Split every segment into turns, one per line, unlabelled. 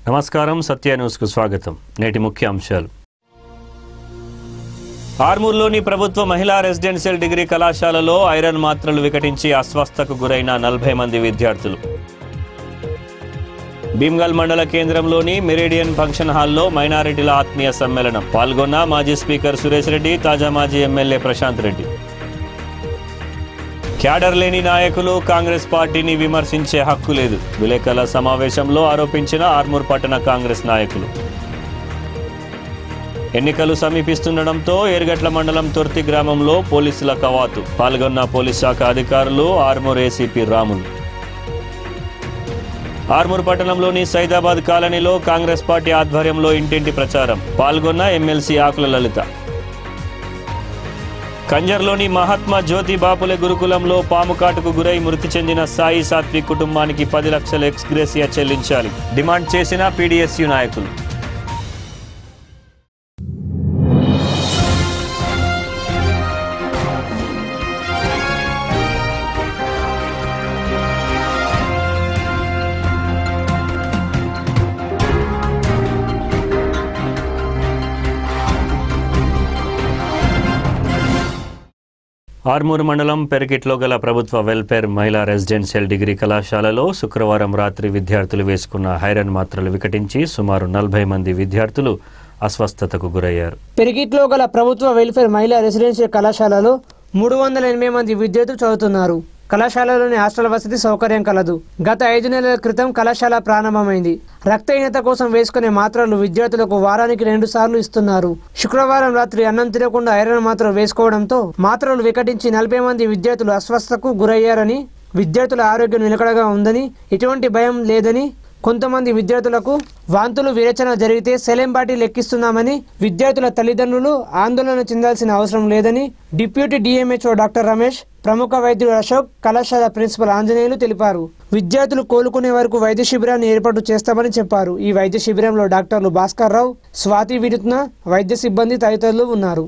నమస్కారం సత్య న్యూస్కు స్వాగతం నేటి ముఖ్య అంశాలు ఆర్మూర్లోని ప్రభుత్వ మహిళా రెసిడెన్షియల్ డిగ్రీ కళాశాలలో ఐరన్ మాత్రలు వికటించి అస్వస్థకు గురైన నలభై మంది విద్యార్థులు భీమ్గల్ మండల కేంద్రంలోని మెరిడియన్ ఫంక్షన్ హాల్లో మైనారిటీల ఆత్మీయ సమ్మేళనం పాల్గొన్న మాజీ స్పీకర్ సురేష్ రెడ్డి తాజా మాజీ ఎమ్మెల్యే ప్రశాంత్ రెడ్డి క్యాడర్ లేని నాయకులు కాంగ్రెస్ పార్టీని విమర్శించే హక్కు లేదు విలేకరుల సమావేశంలో ఆరోపించిన ఆర్మూర్ పట్టణ కాంగ్రెస్ నాయకులు ఎన్నికలు సమీపిస్తుండటంతో ఏర్గట్ల మండలం తొర్తి గ్రామంలో పోలీసుల కవాతు పాల్గొన్న పోలీస్ శాఖ అధికారులు ఆర్మూర్ ఏసీపీ రాములు ఆర్మూర్ పట్టణంలోని సైదాబాద్ కాలనీలో కాంగ్రెస్ పార్టీ ఆధ్వర్యంలో ఇంటింటి ప్రచారం పాల్గొన్న ఎమ్మెల్సీ ఆకుల లలిత కంజర్లోని మహాత్మా జ్యోతి బాపులే గురుకులంలో పాము కాటుకు గురై మృతి చెందిన సాయి సాత్విక్ కుటుంబానికి పది లక్షల ఎక్స్గ్రేసియా చెల్లించాలి డిమాండ్ చేసిన పీడీఎస్యు నాయకులు ఆర్మూరు మండలం పెరికిట్లో గల ప్రభుత్వ వెల్ఫేర్ మహిళా రెసిడెన్షియల్ డిగ్రీ కళాశాలలో శుక్రవారం రాత్రి విద్యార్థులు వేసుకున్న హైరన్ మాత్రలు వికటించి సుమారు నలభై మంది విద్యార్థులు అస్వస్థతకు గురయ్యారు
పెరిగిట్లో గల ప్రభుత్వ వెల్ఫేర్ మహిళా రెసిడెన్షియల్ కళాశాలలో మూడు వందల ఎనభై మంది విద్యార్థులు చదువుతున్నారు కళాశాలలోని హాస్టల్ వసతి సౌకర్యం కలదు గత ఐదు నెలల క్రితం కళాశాల ప్రారంభమైంది రక్తహీనత కోసం వేసుకునే మాత్రలు విద్యార్థులకు వారానికి రెండు సార్లు ఇస్తున్నారు శుక్రవారం రాత్రి అన్నం తినకుండా ఐరన్ మాత్రలు వేసుకోవడంతో మాత్రలు వికటించి నలభై మంది విద్యార్థులు అస్వస్థకు గురయ్యారని విద్యార్థుల ఆరోగ్యం నిలకడగా ఉందని ఎటువంటి భయం లేదని కొంతమంది విద్యార్థులకు వాంతులు విరేచన జరిగితే సెలెం బాటి లెక్కిస్తున్నామని విద్యార్థుల తల్లిదండ్రులు ఆందోళన చెందాల్సిన అవసరం లేదని డిప్యూటీ డిఎంహెచ్ఓ డాక్టర్ రమేష్ ప్రముఖ వైద్యుడు అశోక్ కళాశాల ప్రిన్సిపల్ ఆంజనేయులు తెలిపారు విద్యార్థులు కోలుకునే వరకు వైద్య శిబిరాన్ని ఏర్పాటు చేస్తామని చెప్పారు ఈ వైద్య శిబిరంలో డాక్టర్లు భాస్కర్ రావు స్వాతి విరుత్న వైద్య సిబ్బంది తదితరులు ఉన్నారు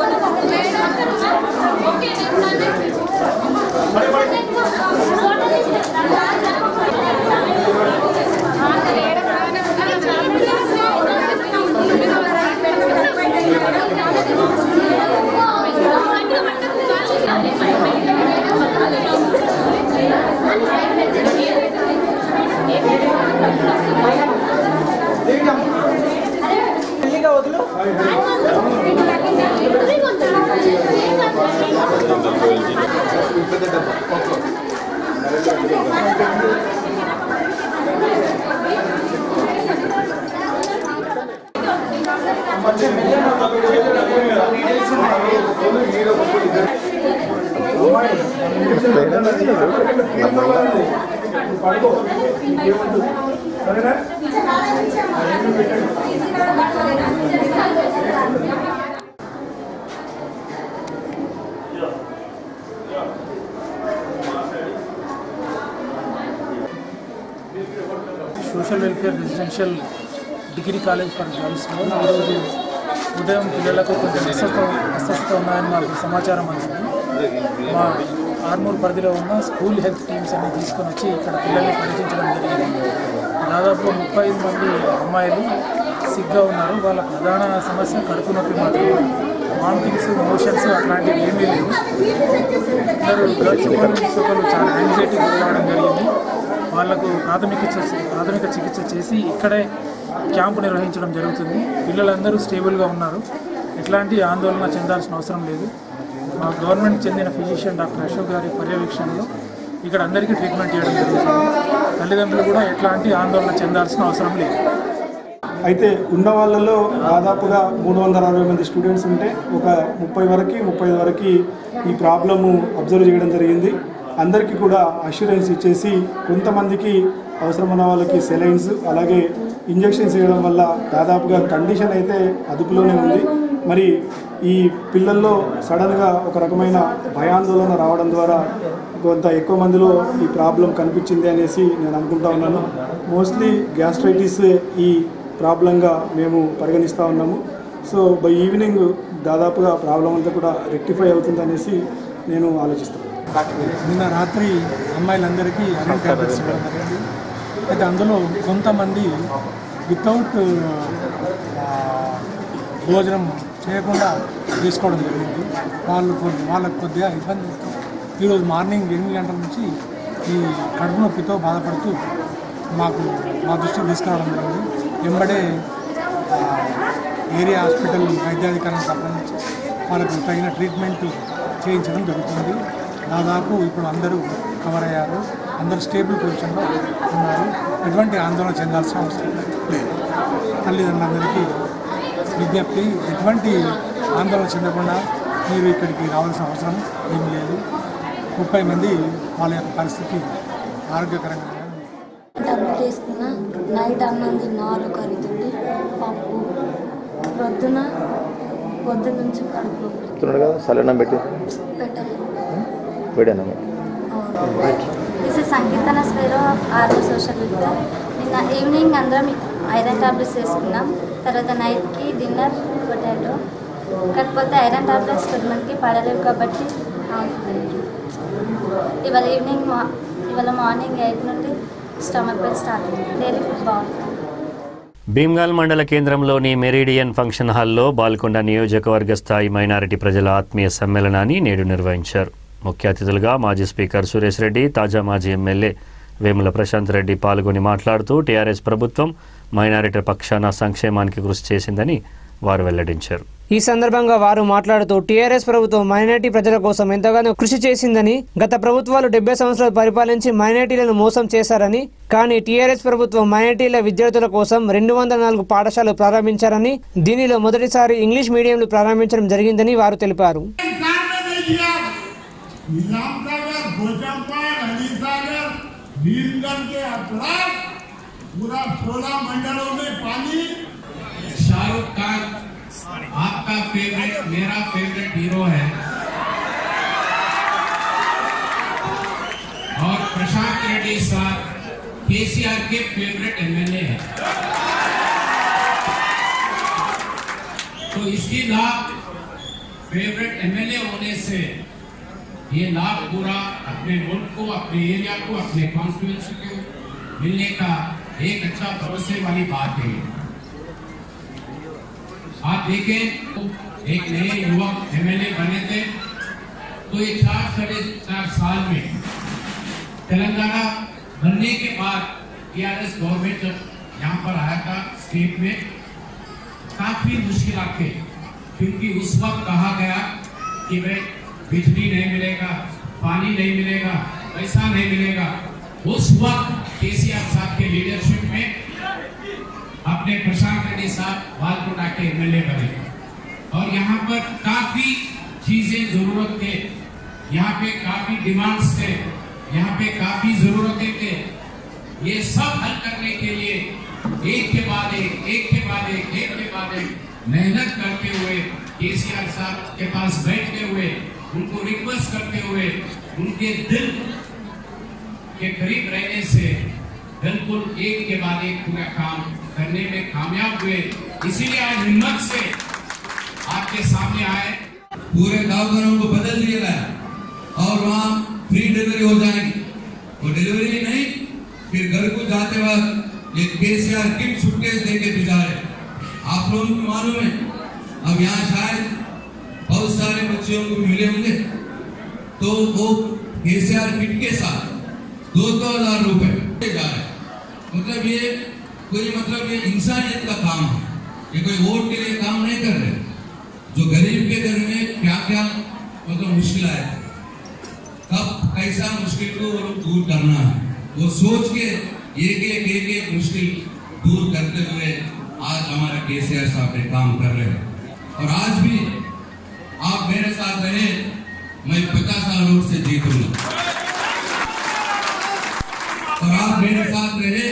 social welfare residential degree college for గర్ల్స్లో ఈరోజు ఉదయం పిల్లలకు కొంచెం అస్వస్థ అస్వస్థత ఉన్నాయని మాకు సమాచారం అందింది మా ఆర్మూర్ పరిధిలో ఉన్న స్కూల్ హెల్త్ టీమ్స్ అన్ని తీసుకొని వచ్చి ఇక్కడ పిల్లల్ని పరీక్షించడం జరిగింది దాదాపు ముప్పై ఐదు మంది అమ్మాయిలు సిగ్గా ఉన్నారు వాళ్ళ ప్రధాన సమస్య కడుపు నొప్పి మాత్రమే వామిటింగ్స్ మోషన్స్ అట్లాంటివి ఏమీ లేవు ఇద్దరు గర్ల్స్ ఒకరు ఒకరు చాలా యాంగ్జైటీ రావడం జరిగింది వాళ్లకు ప్రాథమిక చికిత్స ప్రాథమిక చికిత్స చేసి ఇక్కడే క్యాంపు నిర్వహించడం జరుగుతుంది పిల్లలందరూ స్టేబుల్గా ఉన్నారు ఎట్లాంటి ఆందోళన చెందాల్సిన అవసరం లేదు మా గవర్నమెంట్ చెందిన ఫిజిషియన్ డాక్టర్ అశోక్ గారి పర్యవేక్షణలో ఇక్కడ అందరికీ ట్రీట్మెంట్ చేయడం జరుగుతుంది తల్లిదండ్రులు కూడా ఎట్లాంటి ఆందోళన చెందాల్సిన అవసరం లేదు
అయితే ఉన్న వాళ్ళలో దాదాపుగా మూడు వందల అరవై మంది స్టూడెంట్స్ ఉంటే ఒక ముప్పై వరకు ముప్పై వరకు ఈ ప్రాబ్లము అబ్జర్వ్ చేయడం జరిగింది అందరికీ కూడా అష్యూరెన్స్ ఇచ్చేసి కొంతమందికి అవసరమైన వాళ్ళకి సెలైన్స్ అలాగే ఇంజెక్షన్స్ ఇవ్వడం వల్ల దాదాపుగా కండిషన్ అయితే అదుపులోనే ఉంది మరి ఈ పిల్లల్లో సడన్గా ఒక రకమైన భయాందోళన రావడం ద్వారా కొంత ఎక్కువ మందిలో ఈ ప్రాబ్లం కనిపించింది అనేసి నేను అనుకుంటా ఉన్నాను మోస్ట్లీ గ్యాస్ట్రైటిస్ ఈ ప్రాబ్లంగా మేము పరిగణిస్తూ ఉన్నాము సో బై ఈవినింగ్ దాదాపుగా ప్రాబ్లం అంతా కూడా రెక్టిఫై అవుతుంది అనేసి నేను ఆలోచిస్తాను
నిన్న రాత్రి అమ్మాయిలందరికీ అన్ని ట్యాబ్లెట్స్ ఇవ్వడం జరిగింది అయితే అందులో కొంతమంది వితౌట్ భోజనం చేయకుండా తీసుకోవడం జరిగింది వాళ్ళు కొద్ది వాళ్ళకు కొద్దిగా ఇబ్బందితో ఈరోజు మార్నింగ్ ఎనిమిది గంటల నుంచి ఈ కడుపు నొప్పితో బాధపడుతూ మాకు మా దృష్టికి తీసుకురావడం జరిగింది వెంబడే ఆ, ఏరియా హాస్పిటల్ వైద్యాధికారిని సంబంధించి వాళ్ళకు తగిన ట్రీట్మెంట్ చేయించడం జరుగుతుంది దాదాపు ఇప్పుడు అందరూ కవర్ అయ్యారు అందరూ స్టేబుల్ పొజిషన్లో ఉన్నారు ఎటువంటి ఆందోళన చెందాల్సిన అవసరం లేదు తల్లిదండ్రులందరికీ విజ్ఞప్తి ఎటువంటి ఆందోళన చెందకుండా మీరు ఇక్కడికి రావాల్సిన అవసరం ఏం లేదు ముప్పై మంది వాళ్ళ యొక్క పరిస్థితి ఆరోగ్యకరంగా ఉంది.
డబ్బులు తీసుకున్న నైట్ అన్నం తిన్న ఆలు కర్రీతోటి పప్పు ప్రొద్దున పొద్దున నుంచి కడుపు నొప్పి
చెప్తున్నాడు కదా సలనం పెట్టి
పెట్టలేదు
వేడేనా
దిస్ ఇస్ సంకీర్తన స్వేరో ఆరో సోషల్ వెల్ఫేర్ నిన్న ఈవినింగ్ అందరం ఐరన్ టాబ్లెట్స్ వేసుకున్నాం తర్వాత నైట్కి డిన్నర్ పొటాటో కాకపోతే ఐరన్ టాబ్లెట్స్ కొంతమందికి పడలేవు కాబట్టి ఆఫ్ లేదు. ఇవాళ ఈవినింగ్ మా ఇవాళ మార్నింగ్ ఎయిట్ నుండి స్టమక్ పెయిన్ స్టార్ట్ అయింది డైలీ ఫుడ్ బాగుంటుంది
భీమ్గాల్ మండల కేంద్రంలోని మెరీడియన్ ఫంక్షన్ హాల్లో బాల్కొండ నియోజకవర్గ స్థాయి మైనారిటీ ప్రజల ఆత్మీయ సమ్మేళనాన్ని నేడు నిర్వహించారు ముఖ్య అతిథులుగా మాజీ స్పీకర్ సురేష్ రెడ్డి తాజా మాజీ ఎమ్మెల్యే వేముల ప్రశాంత్ రెడ్డి పాల్గొని మాట్లాడుతూ టీఆర్ఎస్ ప్రభుత్వం మైనారిటీ పక్షాన సంక్షేమానికి కృషి చేసిందని వారు వెల్లడించారు
ఈ సందర్భంగా వారు మాట్లాడుతూ టీఆర్ఎస్ ప్రభుత్వం మైనార్టీ ప్రజల కోసం ఎంతగానో కృషి చేసిందని గత ప్రభుత్వాలు డెబ్బై సంవత్సరాలు పరిపాలించి మైనార్టీలను మోసం చేశారని కానీ టీఆర్ఎస్ ప్రభుత్వం మైనార్టీల విద్యార్థుల కోసం రెండు వందల నాలుగు పాఠశాలలు ప్రారంభించారని దీనిలో మొదటిసారి ఇంగ్లీష్ మీడియంలు ప్రారంభించడం జరిగిందని వారు తెలిపారు
निजामसागर भोजमपाल हनीसागर भीमगढ़ के अतराफ पूरा सोलह मंडलों में पानी
शाहरुख खान आपका फेवरेट मेरा फेवरेट हीरो है और प्रशांत रेड्डी साहब केसीआर के फेवरेट एमएलए हैं तो इसकी लाभ फेवरेट एमएलए होने से ये लाभ पूरा अपने मुल्क को अपने एरिया को अपने कॉन्स्टिट्यूंसी को मिलने का एक अच्छा भरोसे वाली बात है आप देखें तो एक नए युवक एमएलए बने थे तो ये चार साढ़े चार साल में तेलंगाना बनने के बाद टीआरएस गवर्नमेंट जब यहाँ पर आया था स्टेट में काफी मुश्किल थे क्योंकि उस वक्त कहा गया कि भाई बिजली नहीं मिलेगा पानी नहीं मिलेगा पैसा नहीं मिलेगा उस वक्त केसीआर साहब के लीडरशिप में अपने प्रशांत रेड्डी साहब वालकोटा के एमएलए बने और यहाँ पर काफी चीजें जरूरत थे यहाँ पे काफी डिमांड्स थे यहाँ पे काफी जरूरतें थे ये सब हल करने के लिए एक के बाद एक एक के बाद एक एक के बाद एक मेहनत करते हुए केसीआर साहब के पास बैठते हुए उनको रिक्वेस्ट करते हुए उनके दिल के करीब रहने से बिल्कुल एक के बाद एक पूरा काम करने में कामयाब हुए इसीलिए आज हिम्मत से आपके सामने आए
पूरे गांव घरों को बदल दिया गया और वहाँ फ्री डिलीवरी हो जाएगी वो डिलीवरी नहीं फिर घर को जाते वक्त ये केसीआर किट सुटकेस दे के भिजा रहे आप लोगों को मालूम है अब यहाँ शायद बहुत सारे बच्चियों को मिले होंगे तो वो केसीआर किट के साथ दो दो हजार रुपए जा रहे हैं। मतलब ये कोई मतलब ये इंसानियत का काम है ये कोई वोट के लिए काम नहीं कर रहे जो गरीब के घर में क्या क्या मतलब मुश्किल आए कब कैसा मुश्किल को वो लोग दूर करना है वो सोच के एक एक एक एक मुश्किल दूर करते हुए आज हमारे केसीआर साहब ये काम कर रहे हैं और आज भी आप मेरे साथ रहे मैं पचास साल वोट से जीतूंगा और आप मेरे साथ रहे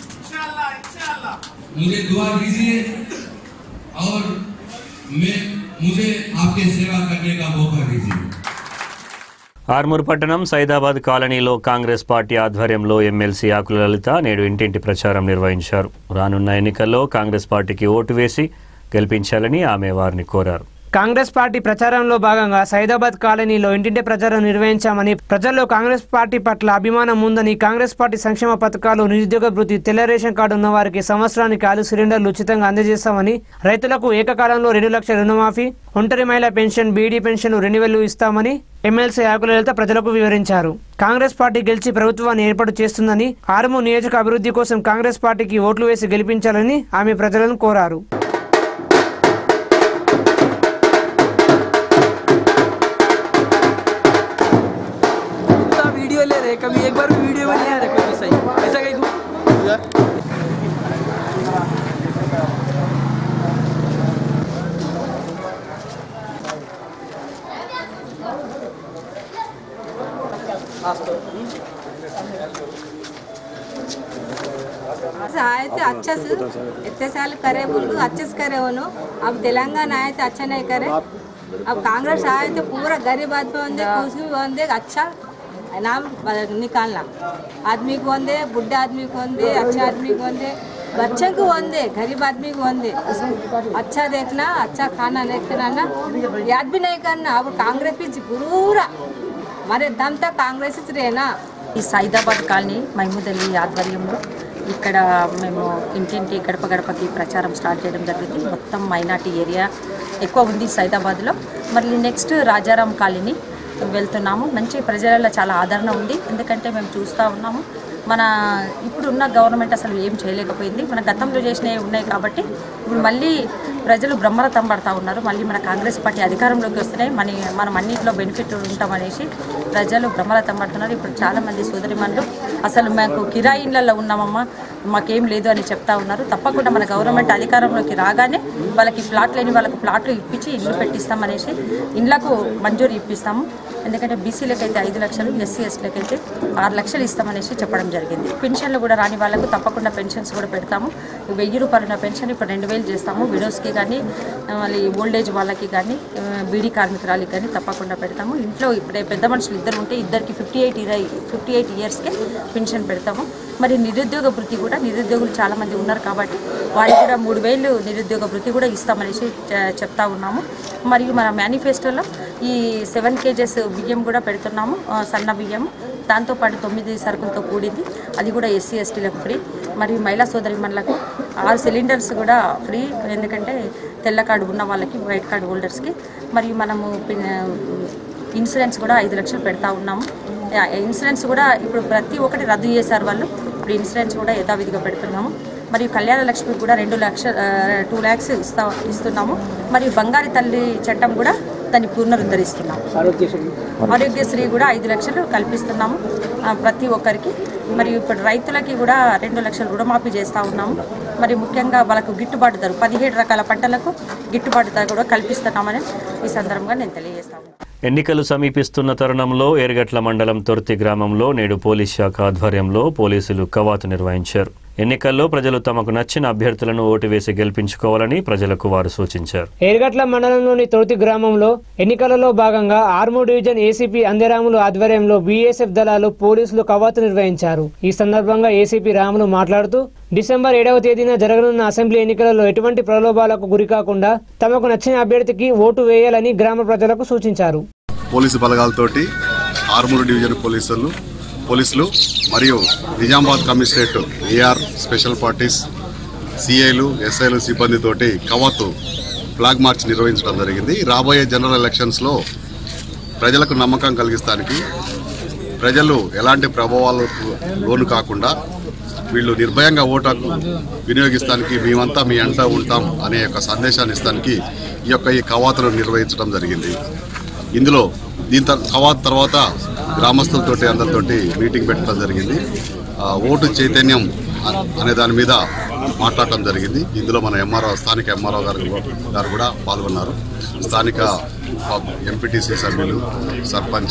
मुझे दुआ दीजिए और मैं मुझे आपके सेवा करने का मौका दीजिए
ఆర్మూర్ పట్టణం సైదాబాద్ కాలనీలో కాంగ్రెస్ పార్టీ ఆధ్వర్యంలో ఎమ్మెల్సీ ఆకుల లలిత నేడు ఇంటింటి ప్రచారం నిర్వహించారు రానున్న ఎన్నికల్లో కాంగ్రెస్ పార్టీకి ఓటు వేసి గెలిపించాలని ఆమె వారిని కోరారు
కాంగ్రెస్ పార్టీ ప్రచారంలో భాగంగా సైదాబాద్ కాలనీలో ఇంటింటి ప్రచారం నిర్వహించామని ప్రజల్లో కాంగ్రెస్ పార్టీ పట్ల అభిమానం ఉందని కాంగ్రెస్ పార్టీ సంక్షేమ పథకాలు నిరుద్యోగ భృతి తెల్ల రేషన్ కార్డు ఉన్న వారికి సంవత్సరానికి ఆరు సిలిండర్లు ఉచితంగా అందజేస్తామని రైతులకు ఏకకాలంలో రెండు లక్షల రుణమాఫీ ఒంటరి మహిళా పెన్షన్ బీడీ పెన్షన్ రెన్యువల్ ఇస్తామని ఎమ్మెల్సీ ఆకులలిత ప్రజలకు వివరించారు కాంగ్రెస్ పార్టీ గెలిచి ప్రభుత్వాన్ని ఏర్పాటు చేస్తుందని ఆరుము నియోజక అభివృద్ధి కోసం కాంగ్రెస్ పార్టీకి ఓట్లు వేసి గెలిపించాలని ఆమె ప్రజలను కోరారు
पूरा वीडियो ले रहे कभी एक बार भी वीडियो में नहीं आ रहा कभी सही ऐसा कहीं
आए थे अच्छा से इतने साल करे बोल के अच्छे से करे उन्हों अब तेलंगाना आए थे अच्छा नहीं करे अब कांग्रेस आए थे पूरा गरीब आदमी बंदे कुछ भी बंदे अच्छा नाम निकालना आदमी को बंदे बुढ़े आदमी को बंदे अच्छे आदमी को बंदे बच्चे को बंदे गरीब आदमी को बंदे अच्छा देखना अच्छा खाना देखना ना याद भी नहीं करना अब कांग्रेस भी पूरा हमारे दम तक कांग्रेस ही रहना
ఈ సైదాబాద్ కాలనీ మహమూద్ అలీ ఆధ్వర్యంలో ఇక్కడ మేము ఇంటింటి గడప గడపకి ప్రచారం స్టార్ట్ చేయడం జరిగింది మొత్తం మైనార్టీ ఏరియా ఎక్కువ ఉంది సైదాబాద్లో మళ్ళీ నెక్స్ట్ రాజారాం కాలనీ వెళ్తున్నాము మంచి ప్రజలలో చాలా ఆదరణ ఉంది ఎందుకంటే మేము చూస్తూ ఉన్నాము మన ఇప్పుడు ఉన్న గవర్నమెంట్ అసలు ఏం చేయలేకపోయింది మన గతంలో చేసినవి ఉన్నాయి కాబట్టి ఇప్పుడు మళ్ళీ ప్రజలు బ్రహ్మరథం పడతా ఉన్నారు మళ్ళీ మన కాంగ్రెస్ పార్టీ అధికారంలోకి వస్తున్నాయి మన మనం అన్నింటిలో బెనిఫిట్ ఉంటామనేసి ప్రజలు బ్రహ్మరథం పడుతున్నారు ఇప్పుడు చాలామంది సోదరిమణులు అసలు మాకు కిరాయి ఇళ్ళల్లో ఉన్నామమ్మా మాకేం లేదు అని చెప్తా ఉన్నారు తప్పకుండా మన గవర్నమెంట్ అధికారంలోకి రాగానే వాళ్ళకి ప్లాట్ లేని వాళ్ళకు ప్లాట్లు ఇప్పించి ఇల్లు పెట్టిస్తామనేసి ఇళ్లకు మంజూరు ఇప్పిస్తాము ఎందుకంటే బీసీలకు అయితే ఐదు లక్షలు ఎస్సీ ఎస్టీలకు అయితే ఆరు లక్షలు ఇస్తామనేసి చెప్పడం జరిగింది పెన్షన్లు కూడా రాని వాళ్ళకు తప్పకుండా పెన్షన్స్ కూడా పెడతాము వెయ్యి రూపాయలు ఉన్న పెన్షన్ ఇప్పుడు రెండు వేలు చేస్తాము విడోస్కి కానీ మళ్ళీ ఓల్డేజ్ వాళ్ళకి కానీ ఆ, బీడీ కార్మికురాలకి కానీ తప్పకుండా పెడతాము ఇంట్లో ఇప్పుడే పెద్ద మనుషులు ఇద్దరు ఉంటే ఇద్దరికి ఫిఫ్టీ ఎయిట్ ఇరవై ఫిఫ్టీ ఎయిట్ ఇయర్స్కే పెన్షన్ పెడతాము మరి నిరుద్యోగ వృత్తి కూడా నిరుద్యోగులు చాలామంది ఉన్నారు కాబట్టి వారికి కూడా మూడు వేలు నిరుద్యోగ వృత్తి కూడా ఇస్తామనేసి చె- చెప్తా ఉన్నాము మరియు మన మేనిఫెస్టోలో ఈ సెవెన్ కేజెస్ బియ్యం కూడా పెడుతున్నాము ఆ, సన్న బియ్యం దాంతోపాటు తొమ్మిది సరుకులతో కూడింది అది కూడా ఎస్సీ ఎస్టీలకు ఫ్రీ మరియు మహిళా సోదరిమణులకు ఆరు సిలిండర్స్ కూడా ఫ్రీ ఎందుకంటే తెల్ల కార్డు ఉన్న వాళ్ళకి వైట్ కార్డు హోల్డర్స్కి మరియు మనము పిన్- ఇన్సూరెన్స్ కూడా ఐదు లక్షలు పెడతా ఉన్నాము ఆ, ఇన్సూరెన్స్ కూడా ఇప్పుడు ప్రతి ఒక్కటి రద్దు చేశారు వాళ్ళు ఇప్పుడు ఇన్సూరెన్స్ కూడా యథావిధిగా పెడుతున్నాము మరియు కళ్యాణ లక్ష్మి కూడా రెండు లక్ష టూ ల్యాక్స్ ఇస్తా ఇస్తున్నాము మరియు బంగారు తల్లి చట్టం కూడా దాన్ని పునరుద్ధరిస్తున్నాము ఆరోగ్యశ్రీ కూడా ఐదు లక్షలు కల్పిస్తున్నాము ఆ, ప్రతి ఒక్కరికి మరియు ఇప్పుడు రైతులకి కూడా రెండు లక్షలు రుణమాఫీ చేస్తూ ఉన్నాము మరి ముఖ్యంగా వాళ్ళకు గిట్టుబాటు ధర పదిహేడు రకాల పంటలకు గిట్టుబాటు ధర కూడా కల్పిస్తున్నామని ఈ సందర్భంగా నేను తెలియజేస్తాను
ఎన్నికలు సమీపిస్తున్న తరుణంలో ఏర్గట్ల మండలం తొర్తి గ్రామంలో నేడు పోలీస్ శాఖ ఆధ్వర్యంలో పోలీసులు కవాతు నిర్వహించారు ఎన్నికల్లో ప్రజలు తమకు నచ్చిన అభ్యర్థులను ఓటు వేసి గెలిపించుకోవాలని ప్రజలకు వారు సూచించారు
ఏరుగట్ల మండలంలోని తొర్తి గ్రామంలో ఎన్నికలలో భాగంగా ఆర్మూర్ డివిజన్ ఏసీపీ అందరాములు ఆధ్వర్యంలో బీఎస్ఎఫ్ దళాలు పోలీసులు కవాతు నిర్వహించారు ఈ సందర్భంగా ఏసీపీ రాములు మాట్లాడుతూ డిసెంబర్ ఏడవ తేదీన జరగనున్న అసెంబ్లీ ఎన్నికలలో ఎటువంటి ప్రలోభాలకు గురికాకుండా తమకు నచ్చిన అభ్యర్థికి ఓటు వేయాలని గ్రామ ప్రజలకు సూచించారు
పోలీసు బలగాలతోటి ఆర్మూర్ డివిజన్ పోలీసులు పోలీసులు మరియు Nizamabad commissionerate AR special parties సిఐలు ఎస్ఐలు సిబ్బందితోటి కవాతు ఫ్లాగ్ మార్చ్ నిర్వహించడం జరిగింది రాబోయే జనరల్ ఎలక్షన్స్లో ప్రజలకు నమ్మకం కలిగిస్తానికి ప్రజలు ఎలాంటి ప్రభావాలకు లోను కాకుండా వీళ్ళు నిర్భయంగా ఓటు హక్కు వినియోగిస్తానికి మేమంతా మీ అంట ఉంటాం అనే యొక్క సందేశాన్ని ఇస్తానికి ఈ యొక్క ఈ కవాతును నిర్వహించడం జరిగింది ఇందులో దీని తర్- కవాత్ తర్వాత గ్రామస్తులతోటి అందరితోటి మీటింగ్ పెట్టడం జరిగింది ఆ, ఓటు చైతన్యం అ- అనే దాని మీద మాట్లాడటం జరిగింది ఇందులో మన ఎంఆర్ఓ స్థానిక ఎంఆర్ఓ గారు గారు కూడా పాల్గొన్నారు స్థానిక ఎంపీటీసీ సభ్యులు సర్పంచ్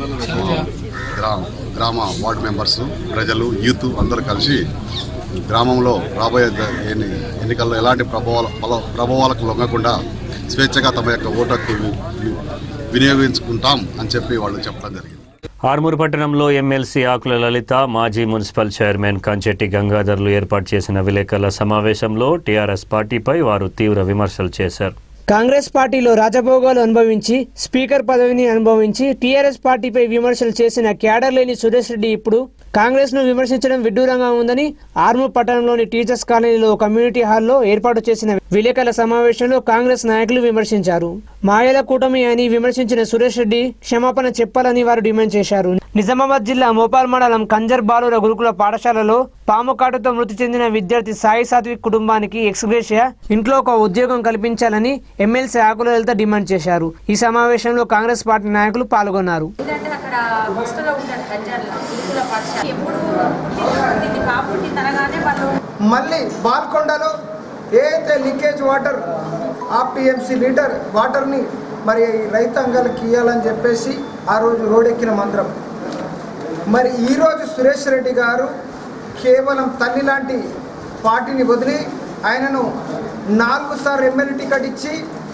ఆ, గ్రా గ్రామ వార్డు మెంబర్స్ ప్రజలు యూత్ అందరూ కలిసి గ్రామంలో రాబోయే ద- ఎన్ని- ఎన్నికల్లో ఎలాంటి ప్రభావాల బల- ప్రభావాలకు లొంగకుండా స్వేచ్ఛగా తమ యొక్క ఓటు హక్కు వి- వి- వినియోగించుకుంటాం అని చెప్పి వాళ్ళు చెప్పడం జరిగింది
ఆర్మూర్ పట్టణంలో ఎమ్మెల్సీ ఆకుల లలిత మాజీ మున్సిపల్ చైర్మన్ కంచెట్టి గంగాధర్లు ఏర్పాటు చేసిన విలేకరుల సమావేశంలో టీఆర్ఎస్ పార్టీపై వారు తీవ్ర విమర్శలు చేశారు
కాంగ్రెస్ పార్టీలో రాజభోగాలు అనుభవించి స్పీకర్ పదవిని అనుభవించి టీఆర్ఎస్ పార్టీపై విమర్శలు చేసిన క్యాడర్ లేని సురేష్ రెడ్డి ఇప్పుడు కాంగ్రెస్ ను విమర్శించడం విడ్డూరంగా ఉందని ఆర్మూర్ పట్టణంలోని టీచర్స్ కాలనీలో కమ్యూనిటీ హాల్లో ఏర్పాటు చేసిన విలేకరుల సమావేశంలో కాంగ్రెస్ నాయకులు విమర్శించారు మాయల కూటమి అని విమర్శించిన సురేష్ రెడ్డి క్షమాపణ చెప్పాలని వారు డిమాండ్ చేశారు నిజామాబాద్ జిల్లా మోపాల్ మండలం కంజర్ బాలుర గురుకుల పాఠశాలలో పాము కాటుతో మృతి చెందిన విద్యార్థి సాయి సాత్విక్ కుటుంబానికి ఎక్స్గ్రేషియా ఇంట్లో ఒక ఉద్యోగం కల్పించాలని ఎమ్మెల్సీ ఆకుల లలిత డిమాండ్ చేశారు ఈ సమావేశంలో కాంగ్రెస్ పార్టీ నాయకులు పాల్గొన్నారు
ఎందుకంటే అక్కడ హాస్టల్లో ఉంటాడు కంజర్ల గురుకుల పాఠశాల ఎప్పుడు పుట్టింది పాప పుట్టింది అనగానే వాళ్ళు
మళ్ళీ బాల్కొండలో ఏదైతే లీకేజ్ వాటర్ ఆ టీఎంసీ లీటర్ వాటర్ని మరి రైతాంగాలకు ఇవ్వాలని చెప్పేసి ఆ రోజు రోడెక్కిన మంత్రం మరి ఈరోజు సురేష్ రెడ్డి గారు కేవలం తల్లి లాంటి పార్టీని వదిలి ఆయనను నాలుగు సార్లు ఎమ్మెల్యే టికెట్ ఇచ్చి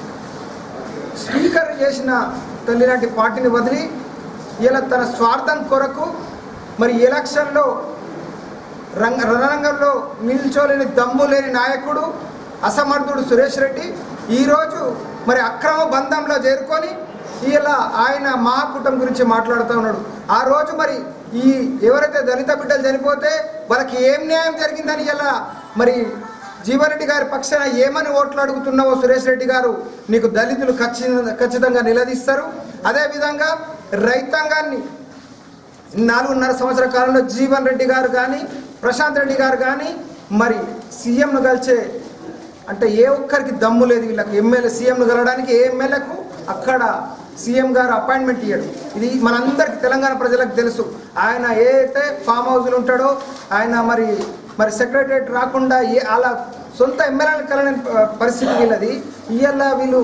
స్పీకర్ చేసిన తల్లి లాంటి పార్టీని వదిలి ఇలా తన స్వార్థం కొరకు మరి ఎలక్షన్లో రంగ రణరంగంలో నిల్చోలేని దమ్ము లేని నాయకుడు అసమర్థుడు సురేష్ రెడ్డి ఈరోజు మరి అక్రమ బంధంలో చేరుకొని ఇలా ఆయన మహాకూటం గురించి మాట్లాడుతూ ఉన్నాడు ఆ రోజు మరి ఈ ఎవరైతే దళిత బిడ్డలు చనిపోతే వాళ్ళకి ఏం న్యాయం జరిగిందని ఇలా మరి జీవారెడ్డి గారి పక్షాన ఏమని ఓట్లు అడుగుతున్నావో సురేష్ రెడ్డి గారు నీకు దళితులు ఖచ్చితంగా ఖచ్చితంగా నిలదీస్తారు అదేవిధంగా రైతాంగాన్ని నాలుగున్నర సంవత్సరాల కాలంలో జీవన్ రెడ్డి గారు కానీ ప్రశాంత్ రెడ్డి గారు కానీ మరి సీఎంను కలిసే అంటే ఏ ఒక్కరికి దమ్ము లేదు వీళ్ళకి ఎమ్మెల్యే సీఎంను కలవడానికి ఏ ఎమ్మెల్యేకు అక్కడ సీఎం గారు అపాయింట్మెంట్ ఇయ్యడు ఇది మనందరికి తెలంగాణ ప్రజలకు తెలుసు ఆయన ఏ అయితే ఫామ్ హౌస్లు ఉంటాడో ఆయన మరి మరి సెక్రటరియట్ రాకుండా ఏ అలా సొంత ఎమ్మెల్యేలు కలని పరిస్థితి వీళ్ళది ఇవాళ వీళ్ళు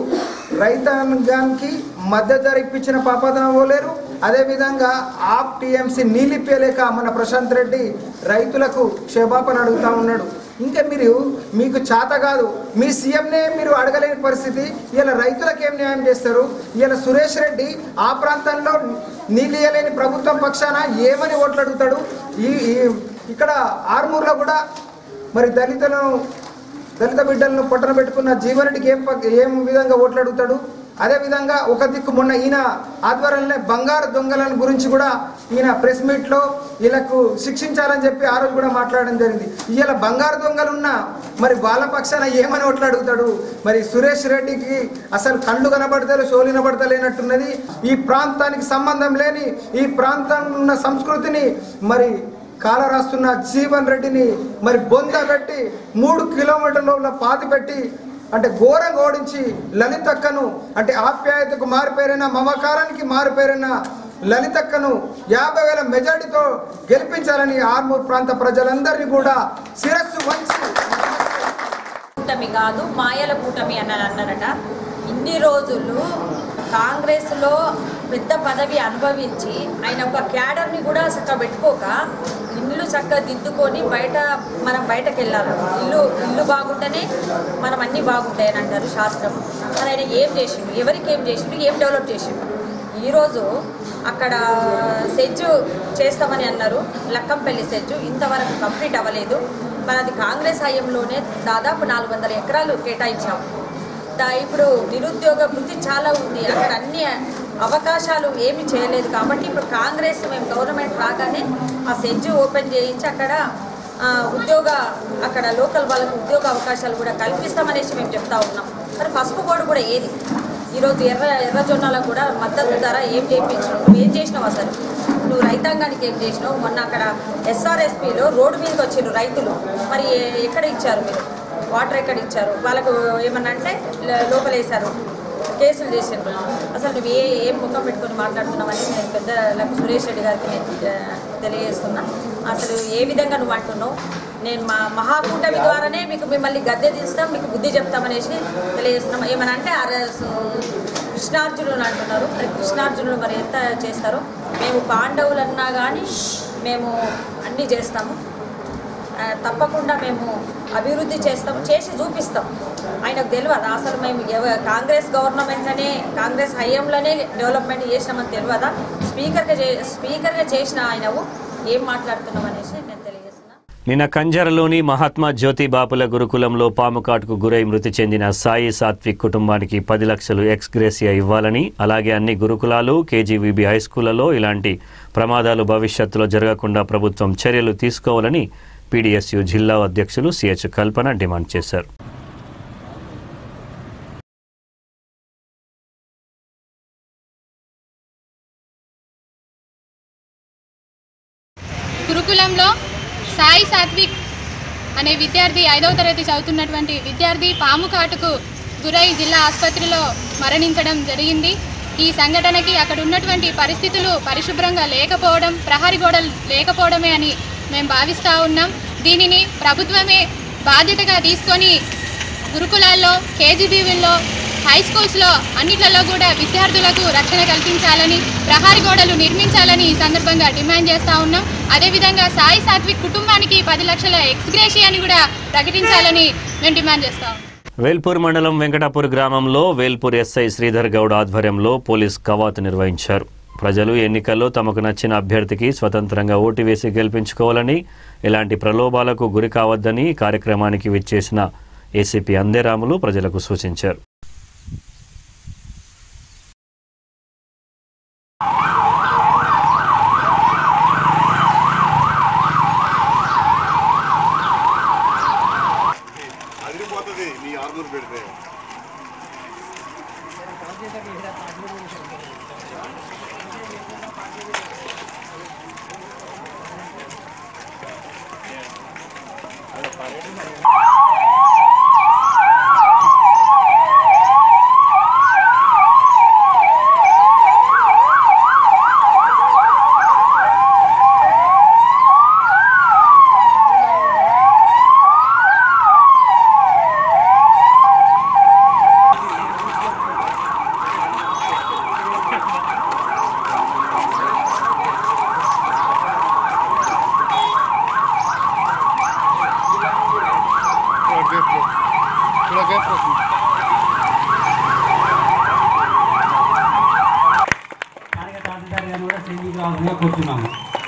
రైతాంగానికి మద్దతు ధర ఇప్పించిన పాపాదన పోలేరు అదేవిధంగా ఆప్ టీఎంసీ నీళ్ళిప్పలేక మన ప్రశాంత్ రెడ్డి రైతులకు క్షమాపణ అడుగుతా ఉన్నాడు ఇంకా మీరు మీకు చేత కాదు మీ సీఎంనే మీరు అడగలేని పరిస్థితి ఇలా రైతులకు ఏం న్యాయం చేస్తారు ఇలా సురేష్ రెడ్డి ఆ ప్రాంతంలో నీళ్ళు ఇయ్యలేని ప్రభుత్వం పక్షాన ఏమని ఓట్లు అడుగుతాడు ఈ ఈ- ఇక్కడ ఆర్మూర్లో కూడా మరి దళితులను దళిత బిడ్డలను పొట్టన పెట్టుకున్న జీవరెడ్డికి ఏం ప- ఏం విధంగా ఓట్లు అడుగుతాడు అదేవిధంగా ఒక దిక్కు మొన్న ఈయన ఆధ్వర్యంలో బంగారు దొంగలను గురించి కూడా ఈయన ప్రెస్ మీట్లో వీళ్ళకు శిక్షించాలని చెప్పి ఆ రోజు కూడా మాట్లాడడం జరిగింది ఇవాళ బంగారు దొంగలున్న మరి వాళ్ళ పక్షాన ఏమని ఓట్లు అడుగుతాడు మరి సురేష్ రెడ్డికి అసలు కళ్ళు కనబడతలు సోలు కనబడతలేనట్టున్నది ఈ ప్రాంతానికి సంబంధం లేని ఈ ప్రాంతం ఉన్న సంస్కృతిని మరి కాల రాస్తున్న జీవన్ రెడ్డిని మరి బొంద పెట్టి మూడు కిలోమీటర్ల పాతి పెట్టి అంటే ఘోరంగా ఓడించి లలితక్కను అంటే ఆప్యాయతకు మారిపోయిన మమకారానికి మారిపోయిన లలితక్కను యాభై వేల మెజార్టీతో గెలిపించాలని ఆర్మూర్ ప్రాంత ప్రజలందరినీ కూడా శిరస్సు వంచి
కూటమి కాదు మాయల కూటమి అని అన్నారట ఇన్ని రోజులు కాంగ్రెస్లో పెద్ద పదవి అనుభవించి ఆయన ఒక క్యాడర్ని కూడా చక్కగా పెట్టుకోక ఇల్లు చక్కగా దిద్దుకొని బయట మనం బయటకు వెళ్ళాలి ఇల్లు ఇల్లు బాగుంటేనే మనం అన్నీ బాగుంటాయని అంటారు శాస్త్రం మరి ఆయన ఏం చేసిండు ఎవరికి ఏం చేసిండు ఏం డెవలప్ చేసిండు ఈరోజు అక్కడ సెజ్జు చేస్తామని అన్నారు లక్కంపల్లి సెజ్జు ఇంతవరకు కంప్లీట్ అవ్వలేదు మనది కాంగ్రెస్ హయాంలోనే దాదాపు నాలుగు వందల ఎకరాలు కేటాయించాము దా- ఇప్పుడు నిరుద్యోగ వృత్తి చాలా ఉంది అక్కడ అన్ని అవకాశాలు ఏమి చేయలేదు కాబట్టి ఇప్పుడు కాంగ్రెస్ మేము గవర్నమెంట్ రాగానే ఆ సెజ్జు ఓపెన్ చేయించి అక్కడ ఆ, ఉద్యోగ అక్కడ లోకల్ వాళ్ళకు ఉద్యోగ అవకాశాలు కూడా కల్పిస్తామనేసి మేము చెప్తా ఉన్నాం మరి పసుపు బోర్డు కూడా ఏది ఈరోజు ఎర్ర ఎర్ర జొన్నలకు కూడా మద్దతు ధర ఏం చేయించినావు నువ్వు ఏం చేసినావు అసలు నువ్వు రైతాంగానికి ఏం చేసినావు మొన్న అక్కడ ఎస్ఆర్ఎస్పిలో రోడ్డు మీదకి వచ్చిండ్రు రైతులు మరి ఏ- ఎక్కడ ఇచ్చారు మీరు వాటర్ ఎక్కడ ఇచ్చారు వాళ్ళకు ఏమన్నా అంటే లో- లోపలేశారు కేసులు చేసిండ్రు అసలు నువ్వు ఏ ఏం ముఖం పెట్టుకొని మాట్లాడుతున్నావని నేను పెద్దలకు సురేష్ రెడ్డి గారికి నేను ఆ, తెలియజేస్తున్నా అసలు ఏ విధంగా నువ్వు అంటున్నావు నేను మా మహాకూటమి ద్వారానే మీకు మిమ్మల్ని గద్దె తీస్తాం మీకు బుద్ధి చెప్తామనేసి తెలియజేస్తున్నాం ఏమని అంటే అర- కృష్ణార్జునులు అంటున్నారు మరి కృష్ణార్జునులు మరి ఎంత చేస్తారో మేము పాండవులన్నా కానీ మేము అన్నీ చేస్తాము ఆ, తప్పకుండా మేము అభివృద్ధి చేస్తాము చేసి చూపిస్తాం ఆయనకు తెలియదు అసలు మేము ఎవ కాంగ్రెస్ గవర్నమెంట్లోనే కాంగ్రెస్ హయాంలోనే డెవలప్మెంట్ చేసినామని తెలియదా స్పీకర్గా చే స్పీకర్గా చేసిన ఆయనవు ఏం మాట్లాడుతున్నాం అనేసి నేను తెలియజేస్తున్నా
నిన్న కంజరలోని మహాత్మా జ్యోతి బాపుల గురుకులంలో పాము కాటుకు గురై మృతి చెందిన సాయి సాత్విక్ కుటుంబానికి పది లక్షలు ఎక్స్గ్రేసియా ఇవ్వాలని అలాగే అన్ని గురుకులాలు కేజీవీబీ హైస్కూళ్లలో ఇలాంటి ప్రమాదాలు భవిష్యత్తులో జరగకుండా ప్రభుత్వం చర్యలు తీసుకోవాలని పీడీఎస్యు జిల్లా అధ్యక్షులు సిహెచ్ కల్పన డిమాండ్ చేశారు
గురుకులంలో సాయి సాత్విక్ అనే విద్యార్థి ఐదవ తరగతి చదువుతున్నటువంటి విద్యార్థి పాము కాటుకు గురై జిల్లా ఆసుపత్రిలో మరణించడం జరిగింది ఈ సంఘటనకి అక్కడ ఉన్నటువంటి పరిస్థితులు పరిశుభ్రంగా లేకపోవడం ప్రహరీ గోడలు లేకపోవడమే అని మేము భావిస్తూ ఉన్నాం దీనిని ప్రభుత్వమే బాధ్యతగా తీసుకొని గురుకులాల్లో కేజీబీవీల్లో హై స్కూల్స్లో అన్నిట్లలో కూడా విద్యార్థులకు రక్షణ కల్పించాలని ప్రహారీ గోడలు నిర్మించాలని ఈ సందర్భంగా డిమాండ్ చేస్తూ ఉన్నాం అదేవిధంగా సాయి సాత్విక్ కుటుంబానికి పది లక్షల ఎక్స్గ్రేషియాని కూడా ప్రకటించాలని మేము డిమాండ్ చేస్తాం
వేల్పూర్ మండలం వెంకటాపూర్ గ్రామంలో వేల్పూర్ ఎస్ఐ శ్రీధర్ గౌడ్ ఆధ్వర్యంలో పోలీస్ కవాతు నిర్వహించారు ప్రజలు ఎన్నికల్లో తమకు నచ్చిన అభ్యర్థికి స్వతంత్రంగా ఓటు వేసి గెలిపించుకోవాలని ఇలాంటి ప్రలోభాలకు గురి కావద్దని ఈ కార్యక్రమానికి విచ్చేసిన ఏసీపీ అందేరాములు ప్రజలకు సూచించారు
అదిరిపోతుంది నీ ఆర్మూర్ పెడితే
కూర్చున్నాము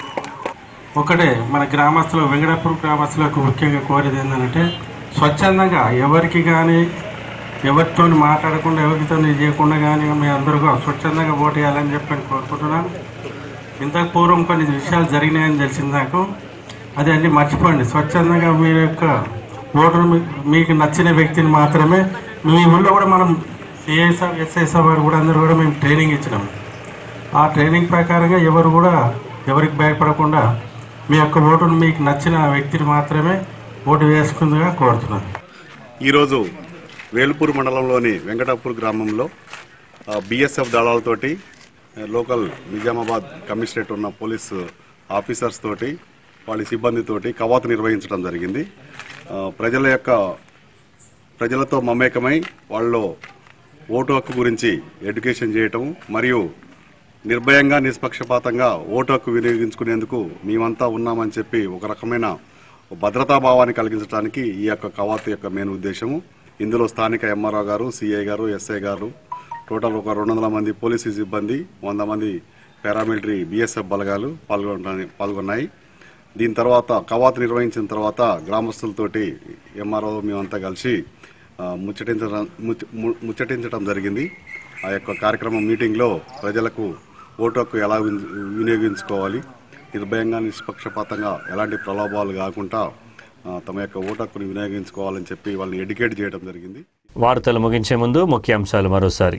ఒకటే మన గ్రామస్తులు వెంకటాపురం గ్రామస్తులకు ముఖ్యంగా కోరేది ఏంటంటే స్వచ్ఛందంగా ఎవరికి కానీ ఎవరితో మాట్లాడకుండా ఎవరితో చేయకుండా కానీ మీ అందరూ కూడా స్వచ్ఛందంగా ఓటు వేయాలని చెప్పి కోరుకుంటున్నాను ఇంతకు పూర్వం కొన్ని విషయాలు జరిగినాయని తెలిసింది నాకు అది అన్ని మర్చిపోండి స్వచ్ఛందంగా మీ యొక్క ఓటర్ మీకు నచ్చిన వ్యక్తిని మాత్రమే మీ ఊళ్ళో కూడా మనం సిఐసా ఎస్ఐసా వారు కూడా అందరూ కూడా మేము ట్రైనింగ్ ఇచ్చినాం ఆ ట్రైనింగ్ ప్రకారంగా ఎవరు కూడా ఎవరికి భయపడకుండా మీ యొక్క ఓటును మీకు నచ్చిన వ్యక్తిని మాత్రమే ఓటు వేసుకుందిగా కోరుతున్నాను
ఈరోజు వేల్పూర్ మండలంలోని వెంకటాపూర్ గ్రామంలో బిఎస్ఎఫ్ దళాలతోటి ఆ, లోకల్ నిజామాబాద్ కమిషనరేట్ ఉన్న పోలీస్ ఆఫీసర్స్ తోటి వాళ్ళ సిబ్బందితోటి కవాతు నిర్వహించడం జరిగింది ఆ, ప్రజల యొక్క ప్రజలతో మమేకమై వాళ్ళు ఓటు హక్కు గురించి ఎడ్యుకేషన్ చేయటం మరియు నిర్భయంగా నిష్పక్షపాతంగా ఓటు హక్కు వినియోగించుకునేందుకు మేమంతా ఉన్నామని చెప్పి ఒక రకమైన భద్రతా భావాన్ని కలిగించడానికి ఈ యొక్క కవాతు యొక్క మెయిన్ ఉద్దేశము ఇందులో స్థానిక ఎంఆర్ఓ గారు సిఐ గారు ఎస్ఐ గారు టోటల్ ఒక రెండు వందల మంది పోలీసు సిబ్బంది వంద మంది పారామిలిటరీ బిఎస్ఎఫ్ బలగాలు పాల్గొన పాల్గొన్నాయి దీని తర్వాత కవాతు నిర్వహించిన తర్వాత గ్రామస్తులతోటి ఎంఆర్ఓ మేమంతా కలిసి ఆ, ముచ్చటించడం ముచ్చ- ము- ముచ్చటించడం జరిగింది ఆ యొక్క కార్యక్రమం మీటింగ్లో ప్రజలకు ఓటు హక్కు ఎలా విని- వినియోగించుకోవాలి నిర్భయంగా నిష్పక్షపాతంగా ఎలాంటి ప్రలోభాలు కాకుండా ఆ, తమ యొక్క ఓటు హక్కును వినియోగించుకోవాలని చెప్పి వాళ్ళని ఎడ్యుకేట్ చేయడం జరిగింది
వార్తలు ముగించే ముందు ముఖ్యాంశాలు మరోసారి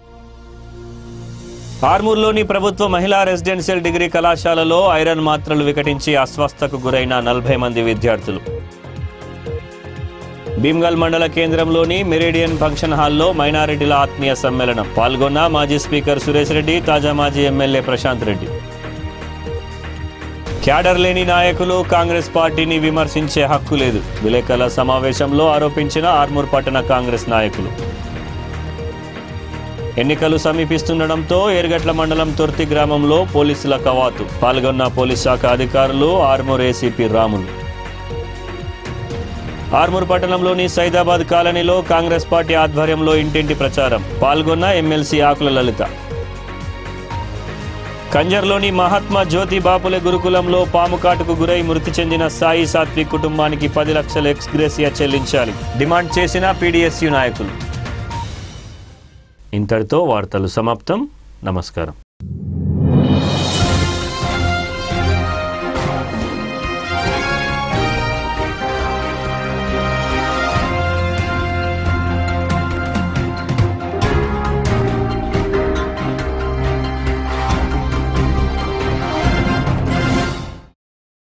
ఆర్మూర్లోని ప్రభుత్వ మహిళా రెసిడెన్షియల్ డిగ్రీ కళాశాలలో ఐరన్ మాత్రలు వికటించి అస్వస్థకు గురైన నలభై మంది విద్యార్థులు భీమ్గల్ మండల కేంద్రంలోని మెరిడియన్ ఫంక్షన్ హాల్లో మైనారిటీల ఆత్మీయ సమ్మేళనం పాల్గొన్న మాజీ స్పీకర్ సురేష్ రెడ్డి తాజా మాజీ ఎమ్మెల్యే ప్రశాంత్ రెడ్డి క్యాడర్ లేని నాయకులు కాంగ్రెస్ పార్టీని విమర్శించే హక్కు లేదు విలేకరుల సమావేశంలో ఆరోపించిన ఆర్మూర్ పట్టణ కాంగ్రెస్ నాయకులు ఎన్నికలు సమీపిస్తుండటంతో ఏర్గట్ల మండలం తొర్తి గ్రామంలో పోలీసుల కవాతు పాల్గొన్న పోలీస్ శాఖ అధికారులు ఆర్మూర్ ఏసీపీ రాములు ఆర్మూర్ పట్టణంలోని సైదాబాద్ కాలనీలో కాంగ్రెస్ పార్టీ ఆధ్వర్యంలో ఇంటింటి ప్రచారం పాల్గొన్న ఎమ్మెల్సీ ఆకుల లలిత కంజర్లోని మహాత్మా జ్యోతి బాపులే గురుకులంలో పాము కాటుకు గురై మృతి చెందిన సాయి సాత్విక్ కుటుంబానికి పది లక్షల ఎక్స్గ్రేసియా చెల్లించాలి డిమాండ్ చేసిన పీడీఎస్యు నాయకులు ఇంతటితో వార్తలు సమాప్తం నమస్కారం